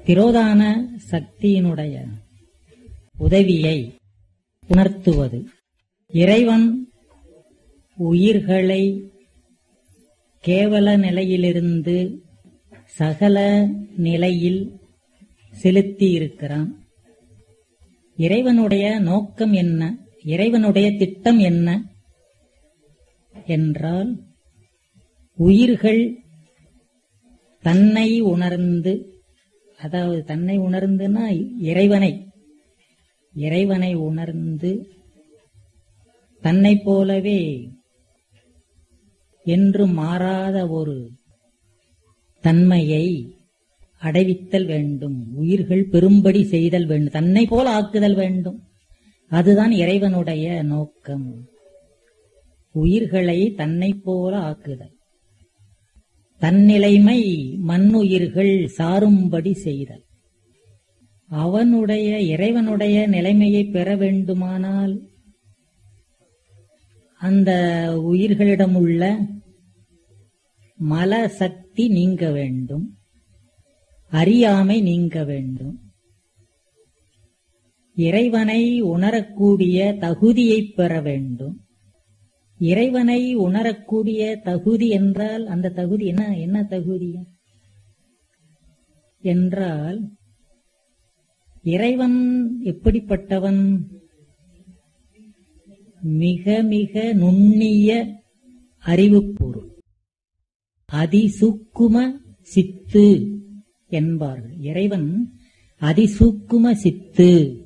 திரோதான சக்தியினுடைய உதவியை உணர்த்துவது இறைவன் உயிர்களை கேவல நிலையிலிருந்து சகல நிலையில் செலுத்தி இருக்கிறான் இறைவனுடைய நோக்கம் என்ன இறைவனுடைய திட்டம் என்ன என்றால் உயிர்கள் தன்னை உணர்ந்து அதாவது தன்னை உணர்ந்துனா இறைவனை இறைவனை உணர்ந்து தன்னைப் போலவே என்று மாறாத ஒரு தன்மையை அடைவித்தல் வேண்டும் உயிர்கள் பெரும்படி செய்தல் வேண்டும் தன்னை போல ஆக்குதல் வேண்டும் அதுதான் இறைவனுடைய நோக்கம் உயிர்களை தன்னைப் போல ஆக்குதல் தன்னிலைமை மண்ணுயிர்கள் சாரும்படி செய்தல் அவனுடைய இறைவனுடைய நிலைமையை பெற வேண்டுமானால் அந்த உயிர்களிடம் உள்ள மல சக்தி நீங்க வேண்டும் அறியாமை நீங்க வேண்டும் இறைவனை உணரக்கூடிய தகுதியை பெற வேண்டும் இறைவனை உணரக்கூடிய தகுதி என்றால் அந்த தகுதி என்ன என்ன தகுதி என்றால் இறைவன் எப்படிப்பட்டவன் மிக மிக நுண்ணிய அறிவுப்பொருள் அதிசூக்கும சித்து என்பார்கள் இறைவன் அதிசூக்கும சித்து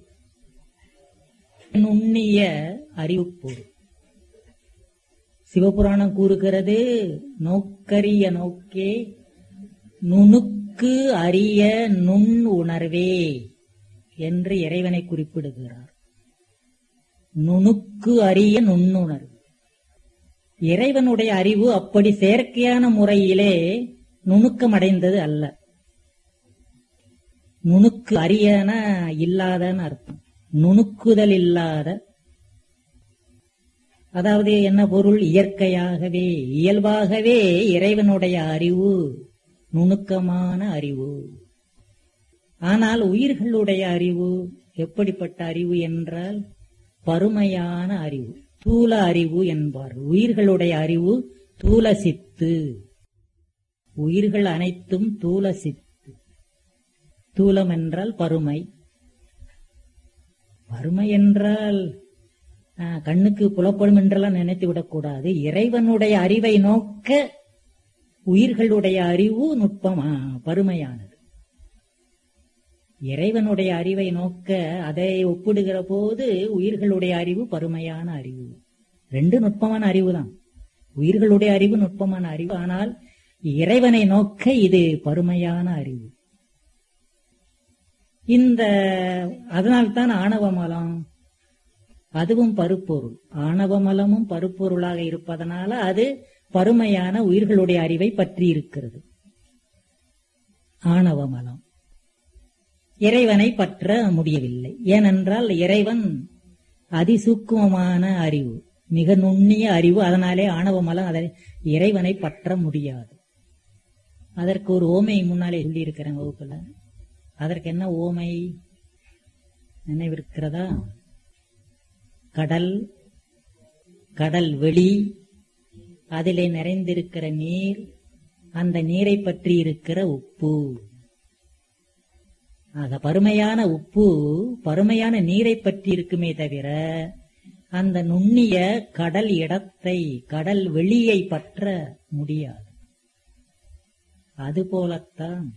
நுண்ணிய அறிவுப்பொருள் சிவபுராணம் கூறுகிறது நோக்கரிய நோக்கே நுணுக்கு அறிய நுண் உணர்வே என்று இறைவனை குறிப்பிடுகிறார் நுணுக்கு அறிய நுண்ணுணர்வு இறைவனுடைய அறிவு அப்படி செயற்கையான முறையிலே நுணுக்கமடைந்தது அல்ல நுணுக்கு அறியன இல்லாதன்னு அர்த்தம் நுணுக்குதல் இல்லாத அதாவது என்ன பொருள் இயற்கையாகவே இயல்பாகவே இறைவனுடைய அறிவு நுணுக்கமான அறிவு ஆனால் உயிர்களுடைய அறிவு எப்படிப்பட்ட அறிவு என்றால் பருமையான அறிவு தூல அறிவு என்பார்கள் உயிர்களுடைய அறிவு தூல சித்து உயிர்கள் அனைத்தும் தூல சித்து தூலம் என்றால் பருமை பருமை என்றால் ஆ, கண்ணுக்கு புலப்படும் என்றெல்லாம் நினைத்து விடக்கூடாது இறைவனுடைய அறிவை நோக்க உயிர்களுடைய அறிவு நுட்பமா பருமையானது இறைவனுடைய அறிவை நோக்க அதை ஒப்பிடுகிற போது உயிர்களுடைய அறிவு பருமையான அறிவு ரெண்டு நுட்பமான அறிவு தான் உயிர்களுடைய அறிவு நுட்பமான அறிவு ஆனால் இறைவனை நோக்க இது பருமையான அறிவு இந்த அதனால்தான் ஆணவமலம் அதுவும் பருப்பொருள் ஆணவமலமும் பருப்பொருளாக இருப்பதனால அது பருமையான உயிர்களுடைய அறிவை பற்றி இருக்கிறது ஆணவமலம் இறைவனை பற்ற முடியவில்லை ஏனென்றால் இறைவன் அதிசூக்குமமான அறிவு மிக நுண்ணிய அறிவு அதனாலே ஆணவமலம் அதை இறைவனை பற்ற முடியாது அதற்கு ஒரு ஓமை முன்னாலே சொல்லியிருக்கிறேன் வகுப்புல அதற்கு என்ன ஓமை நினைவிருக்கிறதா கடல் கடல் வெளி அதிலே நிறைந்திருக்கிற நீர் அந்த நீரை பற்றி இருக்கிற உப்பு ஆக பருமையான உப்பு பருமையான நீரை பற்றி இருக்குமே தவிர அந்த நுண்ணிய கடல் இடத்தை கடல் வெளியை பற்ற முடியாது அதுபோலத்தான்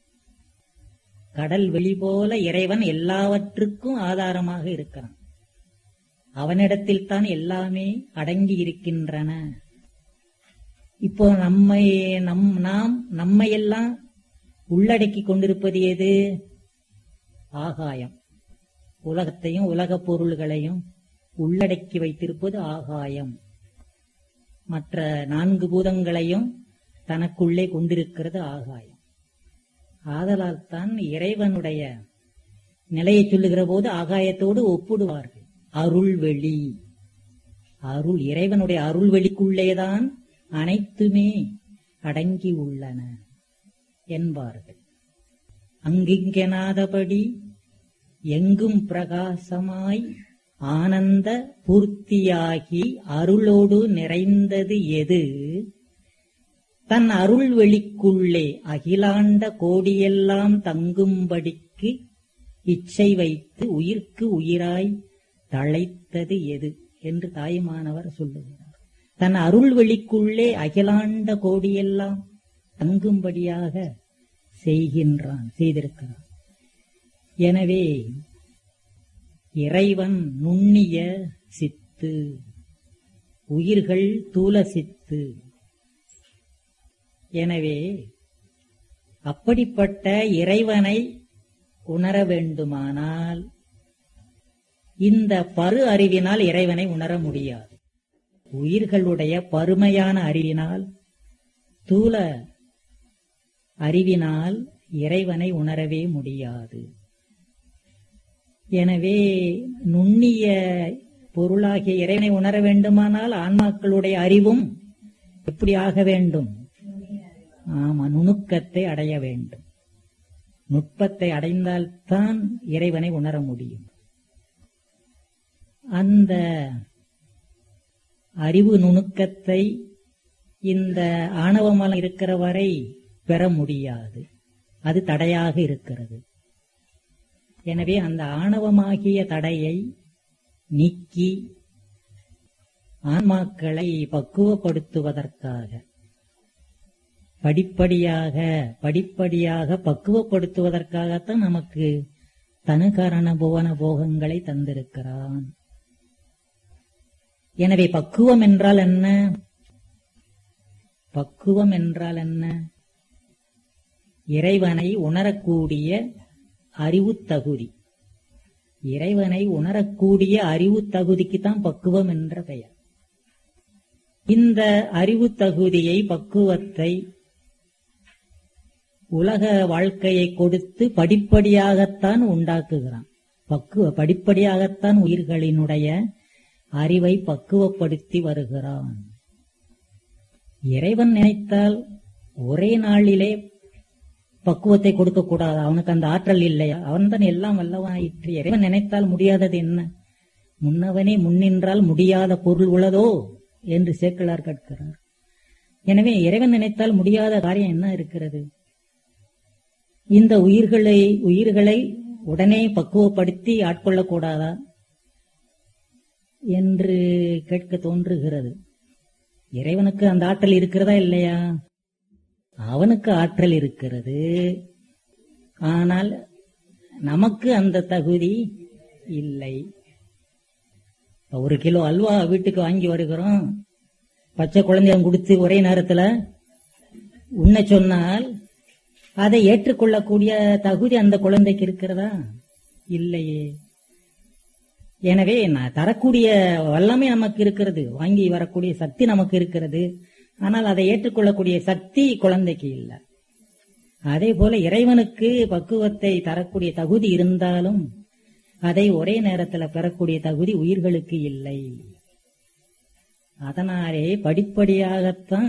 கடல் வெளி போல இறைவன் எல்லாவற்றுக்கும் ஆதாரமாக இருக்கிறான் அவனிடத்தில் தான் எல்லாமே அடங்கி இருக்கின்றன இப்போ நம்மை நம் நாம் நம்மையெல்லாம் உள்ளடக்கி கொண்டிருப்பது எது ஆகாயம் உலகத்தையும் உலகப் பொருள்களையும் உள்ளடக்கி வைத்திருப்பது ஆகாயம் மற்ற நான்கு பூதங்களையும் தனக்குள்ளே கொண்டிருக்கிறது ஆகாயம் ஆதலால் தான் இறைவனுடைய நிலையை சொல்லுகிற போது ஆகாயத்தோடு ஒப்பிடுவார்கள் அருள்வெளி அருள் இறைவனுடைய அருள்வெளிக்குள்ளேதான் அனைத்துமே அடங்கி உள்ளன என்பார்கள் அங்கிங்கெனாதபடி எங்கும் பிரகாசமாய் ஆனந்த பூர்த்தியாகி அருளோடு நிறைந்தது எது தன் அருள் வெளிக்குள்ளே அகிலாண்ட கோடியெல்லாம் தங்கும்படிக்கு இச்சை வைத்து உயிர்க்கு உயிராய் தழைத்தது எது என்று தாயுமானவர் சொல்லுகிறார் தன் அருள் வெளிக்குள்ளே அகிலாண்ட கோடியெல்லாம் தங்கும்படியாக செய்கின்றான் செய்திருக்கிறான் எனவே இறைவன் நுண்ணிய சித்து உயிர்கள் தூல சித்து எனவே அப்படிப்பட்ட இறைவனை உணர வேண்டுமானால் இந்த பரு அறிவினால் இறைவனை உணர முடியாது உயிர்களுடைய பருமையான அறிவினால் தூல அறிவினால் இறைவனை உணரவே முடியாது எனவே நுண்ணிய பொருளாகிய இறைவனை உணர வேண்டுமானால் ஆன்மாக்களுடைய அறிவும் எப்படி ஆக வேண்டும் ஆமா நுணுக்கத்தை அடைய வேண்டும் நுட்பத்தை அடைந்தால்தான் இறைவனை உணர முடியும் அந்த அறிவு நுணுக்கத்தை இந்த ஆணவமலம் இருக்கிற வரை பெற முடியாது அது தடையாக இருக்கிறது எனவே அந்த ஆணவமாகிய தடையை நீக்கி ஆன்மாக்களை பக்குவப்படுத்துவதற்காக படிப்படியாக படிப்படியாக பக்குவப்படுத்துவதற்காகத்தான் நமக்கு தனுகரண புவன போகங்களை தந்திருக்கிறான் எனவே பக்குவம் என்றால் என்ன பக்குவம் என்றால் என்ன இறைவனை உணரக்கூடிய அறிவு தகுதி இறைவனை உணரக்கூடிய அறிவு தகுதிக்கு தான் பக்குவம் என்ற பெயர் இந்த அறிவு தகுதியை பக்குவத்தை உலக வாழ்க்கையை கொடுத்து படிப்படியாகத்தான் உண்டாக்குகிறான் பக்குவ படிப்படியாகத்தான் உயிர்களினுடைய அறிவை பக்குவப்படுத்தி வருகிறான் இறைவன் நினைத்தால் ஒரே நாளிலே பக்குவத்தை கொடுக்க கூடாது அவனுக்கு அந்த ஆற்றல் இல்லையா அவன் தான் எல்லாம் வல்லவனாயிற்று இறைவன் நினைத்தால் முடியாதது என்ன முன்னவனே முன்னின்றால் முடியாத பொருள் உள்ளதோ என்று சேக்கிழார் கேட்கிறார் எனவே இறைவன் நினைத்தால் முடியாத காரியம் என்ன இருக்கிறது இந்த உயிர்களை உயிர்களை உடனே பக்குவப்படுத்தி ஆட்கொள்ளக்கூடாதா என்று கேட்க தோன்றுகிறது இறைவனுக்கு அந்த ஆற்றல் இருக்கிறதா இல்லையா அவனுக்கு ஆற்றல் இருக்கிறது ஆனால் நமக்கு அந்த தகுதி இல்லை ஒரு கிலோ அல்வா வீட்டுக்கு வாங்கி வருகிறோம் பச்சை குழந்தையம் கொடுத்து ஒரே நேரத்துல உண்ண சொன்னால் அதை ஏற்றுக்கொள்ளக்கூடிய தகுதி அந்த குழந்தைக்கு இருக்கிறதா இல்லையே எனவே நான் தரக்கூடிய வல்லமை நமக்கு இருக்கிறது வாங்கி வரக்கூடிய சக்தி நமக்கு இருக்கிறது ஆனால் அதை ஏற்றுக்கொள்ளக்கூடிய சக்தி குழந்தைக்கு இல்லை அதே போல இறைவனுக்கு பக்குவத்தை தரக்கூடிய தகுதி இருந்தாலும் அதை ஒரே நேரத்தில் பெறக்கூடிய தகுதி உயிர்களுக்கு இல்லை அதனாலே படிப்படியாகத்தான்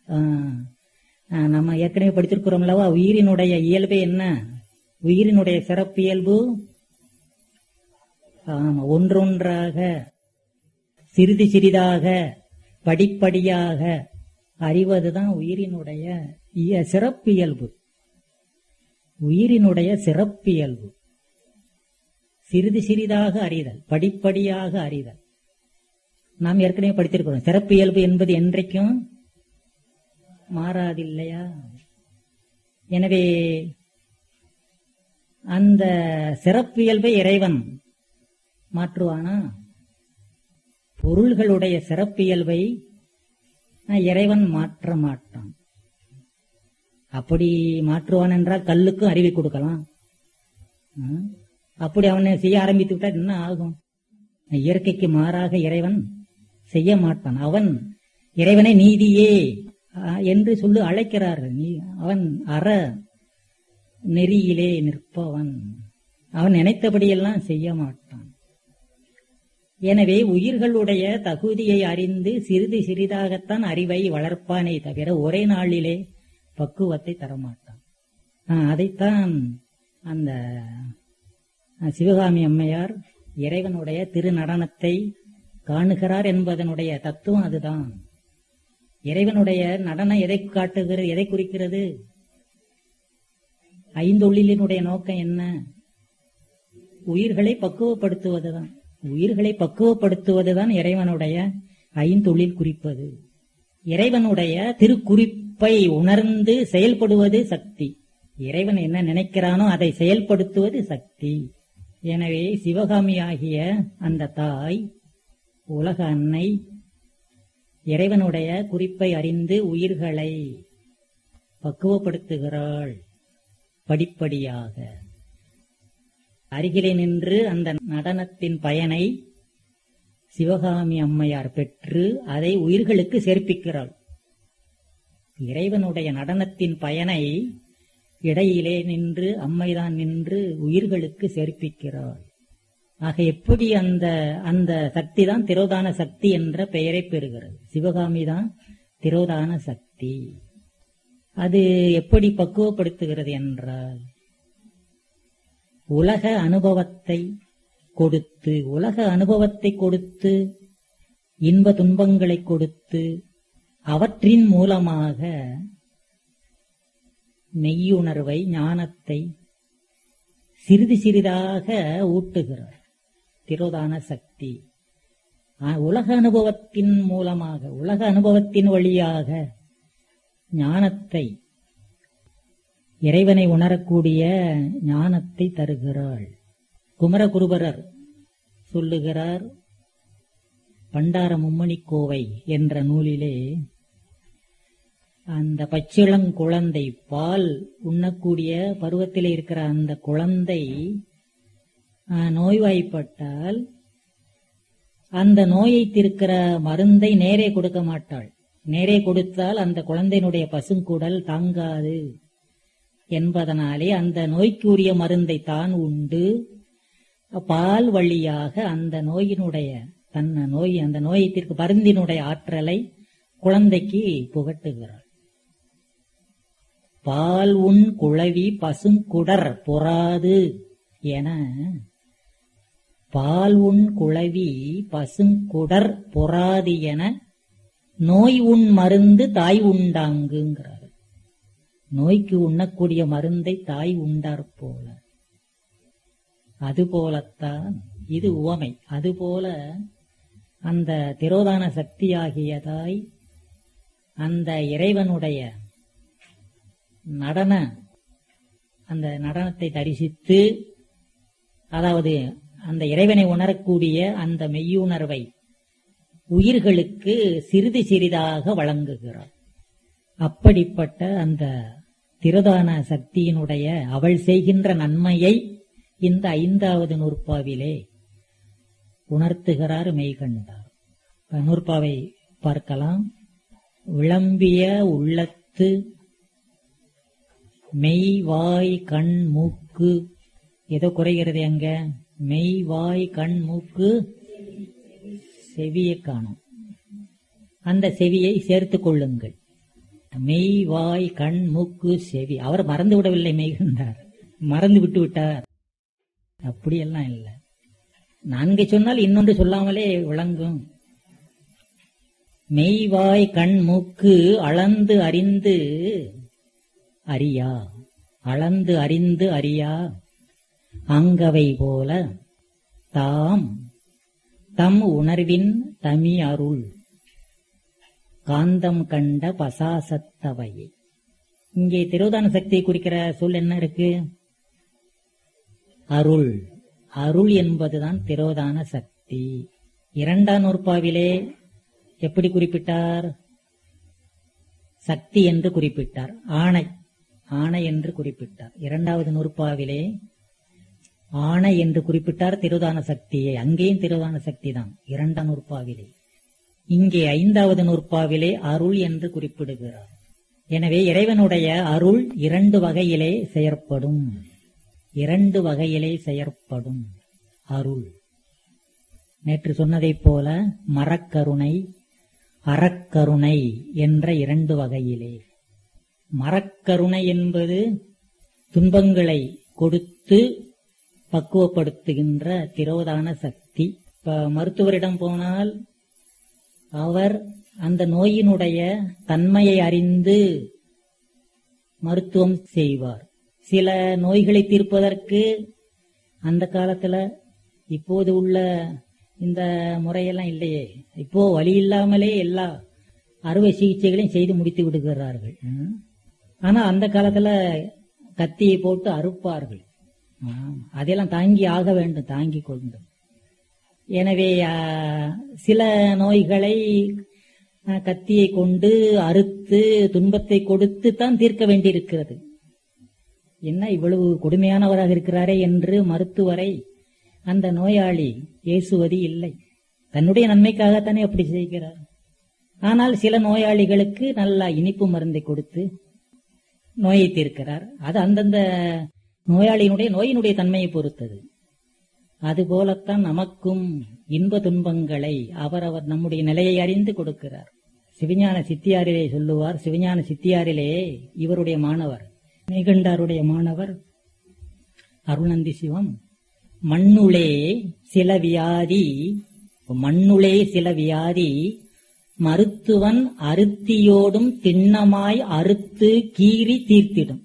நம்ம ஏற்கனவே படித்திருக்கிறோம் அல்லவா உயிரினுடைய இயல்பே என்ன உயிரினுடைய சிறப்பியல்பு ஆமா ஒன்றொன்றாக சிறிது சிறிதாக படிப்படியாக அறிவதுதான் உயிரினுடைய சிறப்பியல்பு உயிரினுடைய சிறப்பியல்பு சிறிது சிறிதாக அறிதல் படிப்படியாக அறிதல் நாம் ஏற்கனவே படித்திருக்கிறோம் சிறப்பியல்பு என்பது என்றைக்கும் மாறாதில்லையா எனவே அந்த சிறப்பியல்பை இறைவன் மாற்றுவானா பொருள்களுடைய சிறப்பியல்பை இறைவன் மாற்ற மாட்டான் அப்படி மாற்றுவான் என்றால் கல்லுக்கும் அறிவை கொடுக்கலாம் அப்படி அவனை செய்ய ஆரம்பித்து விட்டால் என்ன ஆகும் இயற்கைக்கு மாறாக இறைவன் செய்ய மாட்டான் அவன் இறைவனை நீதியே என்று சொல்லி அழைக்கிறார்கள் நீ அவன் அற நெறியிலே நிற்பவன் அவன் நினைத்தபடியெல்லாம் செய்ய மாட்டான் எனவே உயிர்களுடைய தகுதியை அறிந்து சிறிது சிறிதாகத்தான் அறிவை வளர்ப்பானே தவிர ஒரே நாளிலே பக்குவத்தை தரமாட்டான் அதைத்தான் அந்த சிவகாமி அம்மையார் இறைவனுடைய திருநடனத்தை காணுகிறார் என்பதனுடைய தத்துவம் அதுதான் இறைவனுடைய நடனம் எதை காட்டுகிறது எதை குறிக்கிறது ஐந்தொழிலினுடைய நோக்கம் என்ன உயிர்களை பக்குவப்படுத்துவதுதான் உயிர்களை பக்குவப்படுத்துவதுதான் இறைவனுடைய ஐந்தொழில் குறிப்பது இறைவனுடைய திருக்குறிப்பை உணர்ந்து செயல்படுவது சக்தி இறைவன் என்ன நினைக்கிறானோ அதை செயல்படுத்துவது சக்தி எனவே சிவகாமியாகிய அந்த தாய் உலக அன்னை இறைவனுடைய குறிப்பை அறிந்து உயிர்களை பக்குவப்படுத்துகிறாள் படிப்படியாக அருகிலே நின்று அந்த நடனத்தின் பயனை சிவகாமி அம்மையார் பெற்று அதை உயிர்களுக்கு சேர்ப்பிக்கிறாள் இறைவனுடைய நடனத்தின் பயனை இடையிலே நின்று அம்மைதான் நின்று உயிர்களுக்கு சேர்ப்பிக்கிறாள் ஆக எப்படி அந்த அந்த சக்தி தான் திரோதான சக்தி என்ற பெயரை பெறுகிறது சிவகாமி தான் திரோதான சக்தி அது எப்படி பக்குவப்படுத்துகிறது என்றால் உலக அனுபவத்தை கொடுத்து உலக அனுபவத்தை கொடுத்து இன்ப துன்பங்களை கொடுத்து அவற்றின் மூலமாக மெய்யுணர்வை ஞானத்தை சிறிது சிறிதாக ஊட்டுகிறார் திரோதான சக்தி உலக அனுபவத்தின் மூலமாக உலக அனுபவத்தின் வழியாக ஞானத்தை இறைவனை உணரக்கூடிய ஞானத்தை தருகிறாள் குமரகுருபரர் சொல்லுகிறார் பண்டார மும்மணி கோவை என்ற நூலிலே அந்த பச்சிளங்குழந்தை பால் உண்ணக்கூடிய பருவத்திலே இருக்கிற அந்த குழந்தை நோய்வாய்ப்பட்டால் அந்த நோயை தீர்க்கிற மருந்தை நேரே கொடுக்க மாட்டாள் நேரே கொடுத்தால் அந்த குழந்தையினுடைய பசுங்குடல் தாங்காது என்பதனாலே அந்த நோய்க்குரிய மருந்தை தான் உண்டு பால் வழியாக அந்த நோயினுடைய தன்ன நோய் அந்த நோயத்திற்கு மருந்தினுடைய ஆற்றலை குழந்தைக்கு புகட்டுகிறாள் பால் உன் குழவி பசுங்குடர் பொறாது என பால் உன் குழவி பசுங்குடர் பொறாது என நோய் உண் மருந்து தாய் உண்டாங்குங்கிறார் நோய்க்கு உண்ணக்கூடிய மருந்தை தாய் உண்டார் போல அதுபோலத்தான் இது உவமை அதுபோல அந்த திரோதான சக்தியாகியதாய் அந்த இறைவனுடைய நடன அந்த நடனத்தை தரிசித்து அதாவது அந்த இறைவனை உணரக்கூடிய அந்த மெய்யுணர்வை உயிர்களுக்கு சிறிது சிறிதாக வழங்குகிறார் அப்படிப்பட்ட அந்த திரதான சக்தியினுடைய அவள் செய்கின்ற நன்மையை இந்த ஐந்தாவது நூற்பாவிலே உணர்த்துகிறார் மெய்கண்டார் நூற்பாவை பார்க்கலாம் விளம்பிய உள்ளத்து மெய் வாய் கண் மூக்கு ஏதோ குறைகிறது அங்க மெய் வாய் கண் மூக்கு செவியை காணும் அந்த செவியை சேர்த்துக் கொள்ளுங்கள் மெய் வாய் கண் மூக்கு செவி அவர் மறந்து விடவில்லை மெய்கண்டார் மறந்து விட்டு விட்டார் அப்படியெல்லாம் இல்லை நான்கு சொன்னால் இன்னொன்று சொல்லாமலே விளங்கும் மெய்வாய் கண் மூக்கு அளந்து அறிந்து அறியா அளந்து அறிந்து அறியா அங்கவை போல தாம் தம் உணர்வின் தமி அருள் காந்தம் கண்ட பசாசத்தவையை இங்கே திரோதான சக்தியை குறிக்கிற சொல் என்ன இருக்கு அருள் அருள் என்பதுதான் திரோதான சக்தி இரண்டாம் நூற்பாவிலே எப்படி குறிப்பிட்டார் சக்தி என்று குறிப்பிட்டார் ஆணை ஆணை என்று குறிப்பிட்டார் இரண்டாவது நூற்பாவிலே ஆணை என்று குறிப்பிட்டார் திருதான சக்தியை அங்கேயும் திருதான சக்தி தான் இரண்டாம் நூற்பாவிலே இங்கே ஐந்தாவது நூற்பாவிலே அருள் என்று குறிப்பிடுகிறார் எனவே இறைவனுடைய அருள் இரண்டு வகையிலே செயற்படும் இரண்டு வகையிலே செயற்படும் அருள் நேற்று சொன்னதைப் போல மரக்கருணை அறக்கருணை என்ற இரண்டு வகையிலே மரக்கருணை என்பது துன்பங்களை கொடுத்து பக்குவப்படுத்துகின்ற திரோதான சக்தி இப்ப மருத்துவரிடம் போனால் அவர் அந்த நோயினுடைய தன்மையை அறிந்து மருத்துவம் செய்வார் சில நோய்களை தீர்ப்பதற்கு அந்த காலத்துல இப்போது உள்ள இந்த முறையெல்லாம் இல்லையே இப்போ வழி இல்லாமலே எல்லா அறுவை சிகிச்சைகளையும் செய்து முடித்து விடுகிறார்கள் ம். ஆனா அந்த காலத்துல கத்தியை போட்டு அறுப்பார்கள் ஆம், அதெல்லாம் தாங்கி ஆக வேண்டும் தாங்கி கொண்டு எனவே ஆ, சில நோய்களை ஆ, கத்தியை கொண்டு அறுத்து துன்பத்தை கொடுத்து தான் தீர்க்க வேண்டியிருக்கிறது என்ன இவ்வளவு கொடுமையானவராக இருக்கிறாரே என்று மருத்துவரை அந்த நோயாளி ஏசுவது இல்லை தன்னுடைய நன்மைக்காகத்தானே அப்படி செய்கிறார் ஆனால் சில நோயாளிகளுக்கு நல்ல இனிப்பு மருந்தை கொடுத்து நோயை தீர்க்கிறார் அது அந்தந்த நோயாளியினுடைய நோயினுடைய தன்மையை பொறுத்தது அதுபோலத்தான் நமக்கும் இன்ப துன்பங்களை அவரவர் நம்முடைய நிலையை அறிந்து கொடுக்கிறார் சிவஞான சித்தியாரிலே சொல்லுவார் சிவஞான சித்தியாரிலே இவருடைய மாணவர் மேகண்டாருடைய மாணவர் அருணந்தி சிவம் மண்ணுளே சில வியாதி மண்ணுளே சில வியாதி மருத்துவன் அருத்தியோடும் திண்ணமாய் அறுத்து கீறி தீர்த்திடும்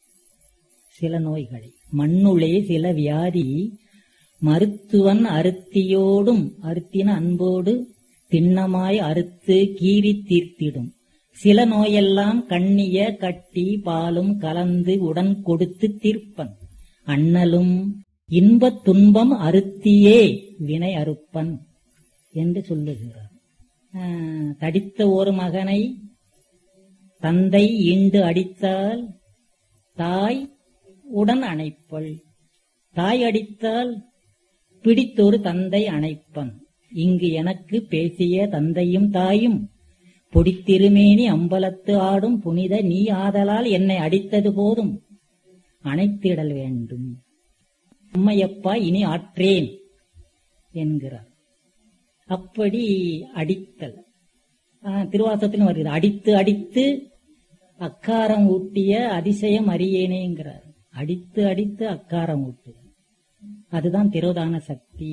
சில நோய்களை மண்ணுளே சில வியாதி மருத்துவன் அருத்தியோடும் அருத்தின அன்போடு திண்ணமாய் அறுத்து கீறி தீர்த்திடும் சில நோயெல்லாம் கண்ணிய கட்டி பாலும் கலந்து உடன் கொடுத்து தீர்ப்பன் அண்ணலும் இன்பத் துன்பம் அருத்தியே வினை அறுப்பன் என்று சொல்லுகிறார் ஆஹ், தடித்த ஒரு மகனை தந்தை ஈண்டு அடித்தால் தாய் உடன் அணைப்பள் தாய் அடித்தால் பிடித்தொரு தந்தை அணைப்பன் இங்கு எனக்கு பேசிய தந்தையும் தாயும் பொடித்திருமேனி அம்பலத்து ஆடும் புனித நீ ஆதலால் என்னை அடித்தது போதும் அணைத்திடல் வேண்டும் அம்மையப்பா இனி ஆற்றேன் என்கிறார் அப்படி அடித்தல் ஆஹ், திருவாசகத்திலும் வருகிறது அடித்து அடித்து அக்காரம் ஊட்டிய அதிசயம் அறியேனேங்கிறார் அடித்து அடித்து அக்காரம் ஊட்டு அதுதான் திரோதான சக்தி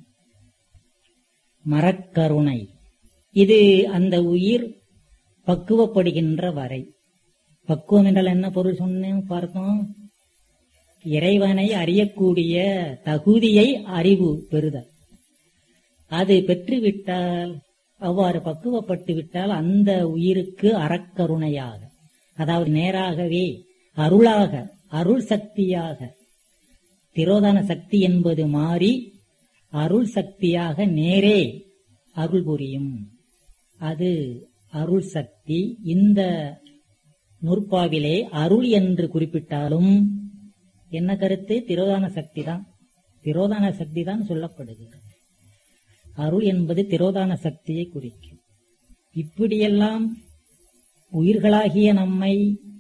மரக்கருணை இது அந்த உயிர் பக்குவப்படுகின்ற வரை பக்குவம் என்றால் என்ன பொருள் சொன்னேன் பார்த்தோம் இறைவனை அறியக்கூடிய தகுதியை அறிவு பெறுதல் அது பெற்றுவிட்டால் அவ்வாறு பக்குவப்பட்டு விட்டால் அந்த உயிருக்கு அறக்கருணையாக அதாவது நேராகவே அருளாக அருள் சக்தியாக திரோதான சக்தி என்பது மாறி அருள் சக்தியாக நேரே அருள் புரியும் அது அருள் சக்தி இந்த நூற்பாவிலே அருள் என்று குறிப்பிட்டாலும் என்ன கருத்து திரோதான சக்தி தான் திரோதான சக்தி தான் சொல்லப்படுகிறது அருள் என்பது திரோதான சக்தியை குறிக்கும் இப்படியெல்லாம் உயிர்களாகிய நம்மை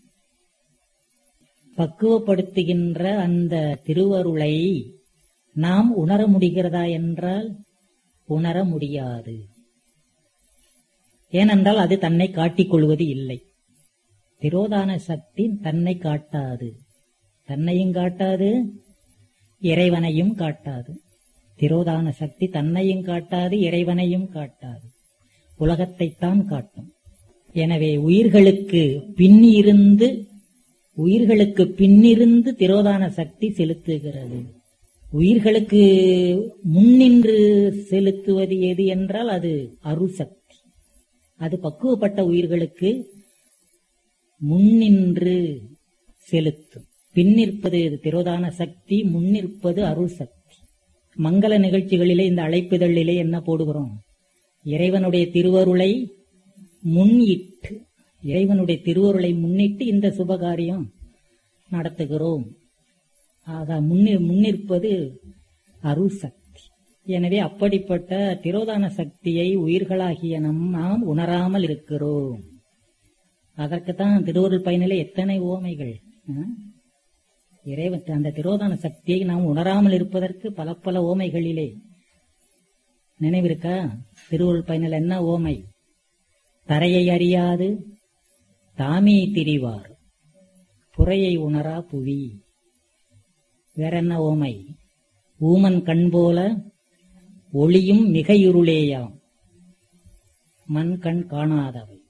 பக்குவப்படுத்துகின்ற அந்த திருவருளை நாம் உணர முடிகிறதா என்றால் உணர முடியாது ஏனென்றால் அது தன்னை காட்டிக் கொள்வது இல்லை திரோதான சக்தி தன்னை காட்டாது தன்னையும் காட்டாது இறைவனையும் காட்டாது திரோதான சக்தி தன்னையும் காட்டாது இறைவனையும் காட்டாது உலகத்தைத்தான் காட்டும் எனவே உயிர்களுக்கு பின்னிருந்து உயிர்களுக்கு பின்னிருந்து திரோதான சக்தி செலுத்துகிறது உயிர்களுக்கு முன்னின்று செலுத்துவது எது என்றால் அது அருள் சக்தி அது பக்குவப்பட்ட உயிர்களுக்கு முன்னின்று செலுத்தும் பின்னிற்பது திரோதான சக்தி முன்னிற்பது அருள் சக்தி மங்கள நிகழ்ச்சிகளிலே இந்த அழைப்புதழிலே என்ன போடுகிறோம் இறைவனுடைய திருவருளை முன்னிட்டு இறைவனுடைய திருவருளை முன்னிட்டு இந்த சுபகாரியம் நடத்துகிறோம் ஆக முன்னி முன்னிற்பது அருள் சக்தி எனவே அப்படிப்பட்ட திரோதான சக்தியை உயிர்களாகிய நம் நாம் உணராமல் இருக்கிறோம் அதற்குத்தான் திருவருள் பயனிலே எத்தனை ஓமைகள் ஆ? இறைவன் அந்த திரோதான சக்தியை நாம் உணராமல் இருப்பதற்கு பல பல ஓமைகளிலே நினைவிருக்கா திருவருள் பயனில் என்ன ஓமை தரையை அறியாது தாமே திரிவார் புறையை உணரா புவி வேற என்ன ஓமை ஊமன் கண் போல ஒளியும் மிகையுருளேயாம் மண் கண் காணாதவை